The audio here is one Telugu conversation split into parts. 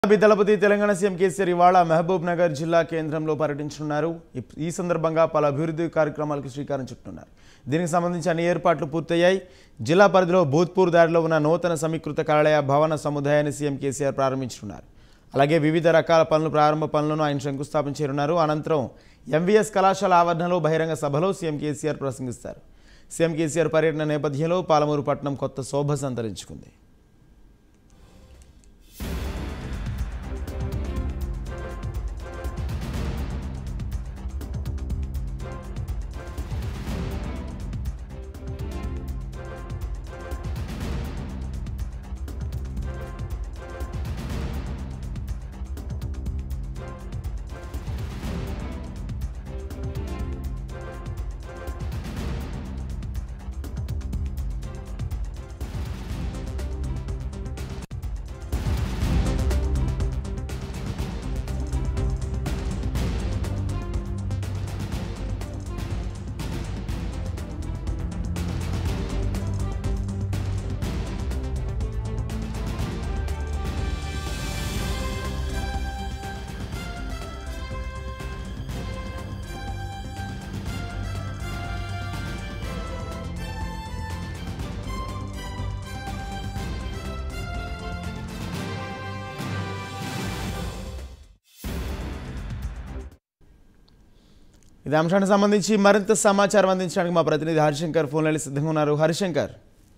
గులాబీ దళపతి తెలంగాణ సీఎం కేసీఆర్ ఇవాళ మహబూబ్ నగర్ జిల్లా కేంద్రంలో పర్యటించనున్నారు ఇప్- ఈ సందర్భంగా పలు అభివృద్ధి కార్యక్రమాలకు శ్రీకారం చుట్టున్నారు దీనికి సంబంధించి అన్ని ఏర్పాట్లు పూర్తయ్యాయి జిల్లా పరిధిలో భూత్పూర్ దారిలో ఉన్న నూతన సమీకృత కార్యాలయ భవన సముదాయాన్ని సీఎం కేసీఆర్ ప్రారంభించనున్నారు అలాగే వివిధ రకాల పనులు ప్రారంభ పనులను ఆయన శంకుస్థాపన చేయనున్నారు అనంతరం ఎంవీఎస్ కళాశాల ఆవరణలో బహిరంగ సభలో సీఎం కేసీఆర్ ప్రసంగిస్తారు సీఎం కేసీఆర్ పర్యటన నేపథ్యంలో పాలమూరు పట్టణం కొత్త శోభ సంతరించుకుంది ఇదే అంశానికి సంబంధించి మరింత సమాచారం అందించడానికి మా ప్రతినిధి హరిశంకర్ ఫోన్లో సిద్ధంగా ఉన్నారు హరిశంకర్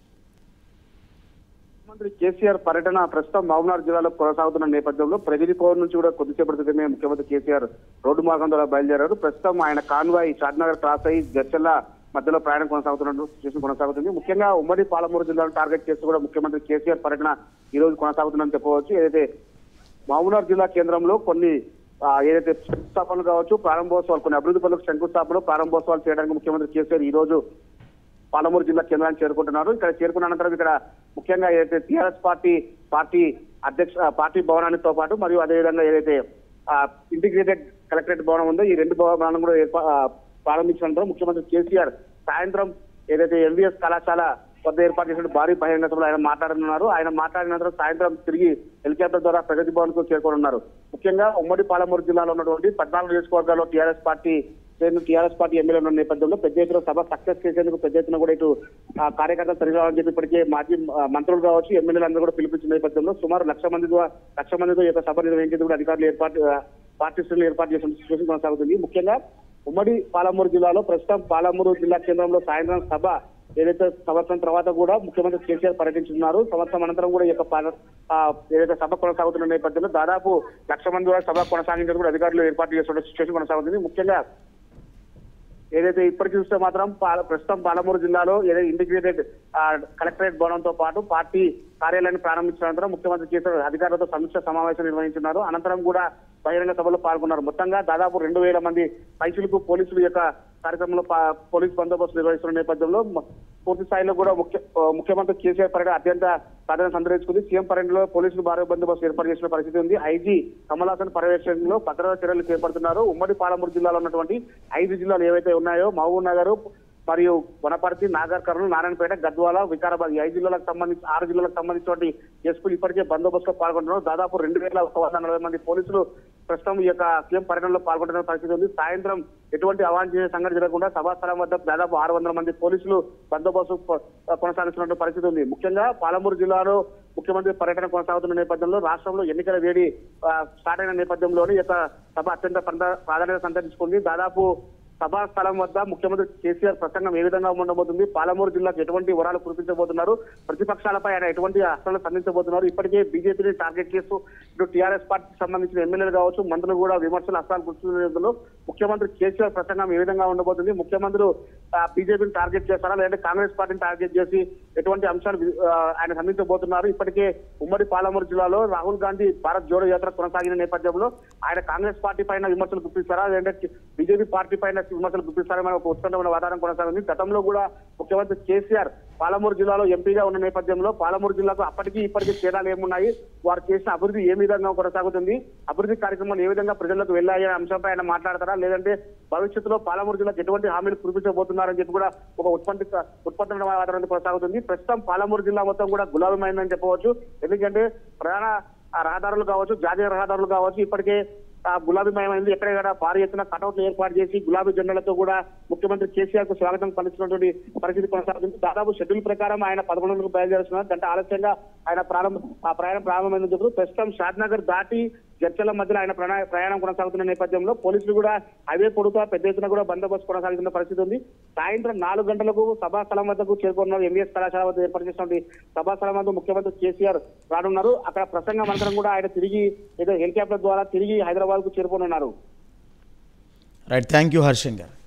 ముఖ్యమంత్రి కేసీఆర్ పర్యటన ప్రస్తుతం మహబూబ్నగర్ జిల్లాలో కొనసాగుతున్న నేపథ్యంలో ప్రగతి భవన్ నుంచి కూడా కొద్దిసేపటి క్రితమే ముఖ్యమంత్రి కేసీఆర్ రోడ్డు మార్గం ద్వారా బయలుదేరారు ప్రస్తుతం ఆయన కాన్వాయ్ షాద్నగర్ క్రాస్ అయ్యి జడ్చల్ల మధ్యలో ప్రయాణం కొనసాగుతున్నట్టు సిచ్యువేషన్ కొనసాగుతుంది ముఖ్యంగా ఉమ్మడి పాలమూరు జిల్లాను టార్గెట్ చేస్తూ కూడా ముఖ్యమంత్రి కేసీఆర్ పర్యటన ఈ రోజు కొనసాగుతుందని చెప్పవచ్చు ఏదైతే మహబూబ్నగర్ జిల్లా కేంద్రంలో కొన్ని ఆ, ఏదైతే శంకుస్థాపనలు కావచ్చు ప్రారంభోత్సవాలు కొన్ని అభివృద్ధి పనులకు శంకుస్థాపనలు ప్రారంభోత్సవాలు చేయడానికి ముఖ్యమంత్రి కేసీఆర్ ఈ రోజు పాలమూరు జిల్లా కేంద్రానికి చేరుకుంటున్నారు ఇక్కడ చేరుకున్న అనంతరం ఇక్కడ ముఖ్యంగా ఏదైతే టీఆర్ఎస్ పార్టీ పార్టీ అధ్యక్ష ఆ, పార్టీ భవనానితో పాటు మరియు అదేవిధంగా ఏదైతే ఇంటిగ్రేటెడ్ కలెక్టరేట్ భవనం ఉందో ఈ రెండు భవనాలను కూడా ఏర్పా- ఆ, ప్రారంభించిన అనంతరం ముఖ్యమంత్రి కేసీఆర్ సాయంత్రం ఏదైతే ఎంవీఎస్ కళాశాల వద్ద ఏర్పాటు చేసిన భారీ బహిరంగ సభలో ఆయన మాట్లాడనున్నారు ఆయన మాట్లాడిన అనంతరం సాయంత్రం తిరిగి హెలికాప్టర్ ద్వారా ప్రగతి భవన్ కు చేరుకోనున్నారు ముఖ్యంగా ఉమ్మడి పాలమూరు జిల్లాలో ఉన్నటువంటి పద్నాలుగు నియోజకవర్గాల్లో TRS party TRS party MLA ఉన్న నేపథ్యంలో పెద్ద ఎత్తున సభ సక్సెస్ చేసేందుకు పెద్ద ఎత్తున కూడా ఇటు ఆ, కార్యకర్తలు తరలిరావాలని చెప్పి ఇప్పటికే మాజీ ఆ, మంత్రులు కావచ్చు ఎమ్మెల్యేలు అందరూ కూడా పిలిపించిన నేపథ్యంలో సుమారు లక్ష మంది ద్వా- లక్ష మందితో ఈ యొక్క సభ నిర్వహించేందుకు కూడా అధికారులు ఏర్పాటు ఆ, పార్టీ శ్రేణులు ఏర్పాటు చేసిన సిచ్యువేషన్ కొనసాగుతుంది ముఖ్యంగా ఉమ్మడి పాలమూరు జిల్లాలో ప్రస్తుతం పాలమూరు జిల్లా కేంద్రంలో సాయంత్రం సభ ఏదైతే సంవత్సరం తర్వాత కూడా ముఖ్యమంత్రి కేసీఆర్ పర్యటించున్నారు సంవత్సరం అనంతరం కూడా ఈ యొక్క ప- ఆ, ఏదైతే సభ కొనసాగుతున్న నేపథ్యంలో దాదాపు లక్ష మంది కూడా సభ కొనసాగించేందుకు కూడా అధికారులు ఏర్పాటు చేస్తున్న సిచ్యువేషన్ కొనసాగుతుంది ముఖ్యంగా ఏదైతే ఇప్పటికి చూస్తే మాత్రం పాల- ప్రస్తుతం పాలమూరు జిల్లాలో ఏదైతే ఇంటిగ్రేటెడ్ ఆ, కలెక్టరేట్ భవనంతో పాటు పార్టీ కార్యాలయాన్ని ప్రారంభించిన అనంతరం ముఖ్యమంత్రి కేసీఆర్ అధికారులతో సమీక్ష సమావేశం నిర్వహించున్నారు అనంతరం కూడా బహిరంగ సభలో పాల్గొన్నారు మొత్తంగా దాదాపు రెండు వేల మంది పైసలకు పోలీసులు యొక్క కార్యక్రమంలో పా- పోలీస్ బందోబస్తు నిర్వహిస్తున్న నేపథ్యంలో మ- పూర్తి స్థాయిలో కూడా ముఖ్య ఆ, ముఖ్యమంత్రి కేసీఆర్ పర్యటన అత్యంత ప్రాధాన్యత సంతరించుకుంది సీఎం పర్యటనలో పోలీసులు భారీ బందోబస్తు ఏర్పాటు చేసిన పరిస్థితి ఉంది ఐజీ కమల్ హాసన్ పర్యవేక్షణలో భద్రతా చర్యలు చేపడుతున్నారు ఉమ్మడి పాలమూరు జిల్లాలో ఉన్నటువంటి ఐదు జిల్లాలు ఏవైతే ఉన్నాయో మహబూబ్ నగర్ మరియు వనపర్తి నాగర్ కర్నూలు నారాయణపేట గద్వాల వికారాబాద్ ఈ ఐదు జిల్లాలకు సంబంధించి ఆరు జిల్లాలకు సంబంధించినటువంటి ఎస్పీలు ఇప్పటికే బందోబస్తులో పాల్గొంటున్నారు దాదాపు రెండు వేల ఒక వంద నలభై మంది పోలీసులు ప్రస్తుతం ఈ యొక్క సీఎం పర్యటనలో పాల్గొంటున్న పరిస్థితి ఉంది సాయంత్రం ఎటువంటి అవాంఛనీయ సంఘటన జరగకుండా సభాస్థలం వద్ద దాదాపు ఆరు వందల మంది పోలీసులు బందోబస్తు కొ- కొనసాగిస్తున్న పరిస్థితి ఉంది ముఖ్యంగా పాలమూరు జిల్లాలో ముఖ్యమంత్రి పర్యటన కొనసాగుతున్న నేపథ్యంలో రాష్ట్రంలో ఎన్నికల వేడి ఆ, స్టార్ట్ అయిన నేపథ్యంలోనే ఈ యొక్క సభ అత్యంత ప్రాధా- ప్రాధాన్యత సంతరించుకుంది దాదాపు సభా స్థలం వద్ద ముఖ్యమంత్రి కేసీఆర్ ప్రసంగం ఏ విధంగా ఉండబోతుంది పాలమూరు జిల్లాకు ఎటువంటి వరాలు కురిపించబోతున్నారు ప్రతిపక్షాలపై ఆయన ఎటువంటి అస్త్రాలు సంధించబోతున్నారు ఇప్పటికే బీజేపీని టార్గెట్ చేస్తూ ఇటు టీఆర్ఎస్ పార్టీకి సంబంధించిన ఎమ్మెల్యేలు కావచ్చు మంత్రులు కూడా విమర్శలు అస్త్రాలు కురుస్తున్న ముఖ్యమంత్రి కేసీఆర్ ప్రసంగం ఏ విధంగా ఉండబోతుంది ముఖ్యమంత్రులు బీజేపీని టార్గెట్ చేస్తారా లేదంటే కాంగ్రెస్ పార్టీని టార్గెట్ చేసి ఎటువంటి అంశాలు వి- ఆ, ఆయన సంధించబోతున్నారు ఇప్పటికే ఉమ్మడి పాలమూరు జిల్లాలో రాహుల్ గాంధీ భారత్ జోడో యాత్ర కొనసాగిన నేపథ్యంలో ఆయన కాంగ్రెస్ పార్టీ పైన విమర్శలు గుప్పిస్తారా లేదంటే బీజేపీ పార్టీ పైన విమర్శలు గుప్పిస్తారని ఒక ఉత్కంఠమైన వాతావరణం కొనసాగింది గతంలో కూడా ముఖ్యమంత్రి కేసీఆర్ పాలమూరు జిల్లాలో ఎంపీగా ఉన్న నేపథ్యంలో పాలమూరు జిల్లాకు అప్పటికి ఇప్పటికీ తేడాలు ఏమున్నాయి వారు చేసిన అభివృద్ధి ఏ విధంగా కొనసాగుతుంది అభివృద్ధి కార్యక్రమాలు ఏ విధంగా ప్రజలకు వెళ్ళాయి అనే అంశంపై ఆయన మాట్లాడతారా లేదంటే భవిష్యత్తులో పాలమూరు జిల్లాకు ఎటువంటి హామీలు కురిపించబోతున్నారని చెప్పి కూడా ఒక ఉత్పత్తి ఉత్పత్తి వాతావరణం కొనసాగుతుంది ప్రస్తుతం పాలమూరు జిల్లా మొత్తం కూడా గులాబీమైందని చెప్పవచ్చు ఎందుకంటే ప్రధాన ఆ రహదారులు కావచ్చు జాతీయ రహదారులు కావచ్చు ఇప్పటికే ఆ గులాబీమయమైంది ఎక్కడెక్కడ భారీ ఎత్తున కటౌట్లు ఏర్పాటు చేసి గులాబీ జెండాలతో కూడా ముఖ్యమంత్రి కేసీఆర్ కు స్వాగతం పలుస్తున్నటువంటి పరిస్థితి కొనసాగుతుంది దాదాపు షెడ్యూల్ ప్రకారం ఆయన పదకొండుకు బయలుదేరుతున్నారు గంట ఆలస్యంగా ఆయన ప్రారంభం ఆ ప్రయాణం ప్రారంభమైన చెబుతూ ప్రస్తుతం షాద్నగర్ దాటి చర్చల మధ్యలో ఆయన ప్రయాణ- ప్రయాణం కొనసాగుతున్న నేపథ్యంలో పోలీసులు కూడా హైవే పొడుగుతా పెద్ద ఎత్తున కూడా బందోబస్తు కొనసాగుతున్న పరిస్థితి ఉంది సాయంత్రం నాలుగు గంటలకు సభా స్థలం వద్దకు చేరుకున్నారు ఎంబీఎస్ కళాశాల వద్ద ఏర్పాటు చేసినటువంటి సభా స్థలం వద్ద ముఖ్యమంత్రి కేసీఆర్ రానున్నారు అక్కడ ప్రసంగం అనంతరం కూడా ఆయన తిరిగి ఏదో హెలికాప్టర్ ద్వారా తిరిగి హైదరాబాద్ కు చేరుకోనున్నారు రైట్ థ్యాంక్ యూ హర్షంగర్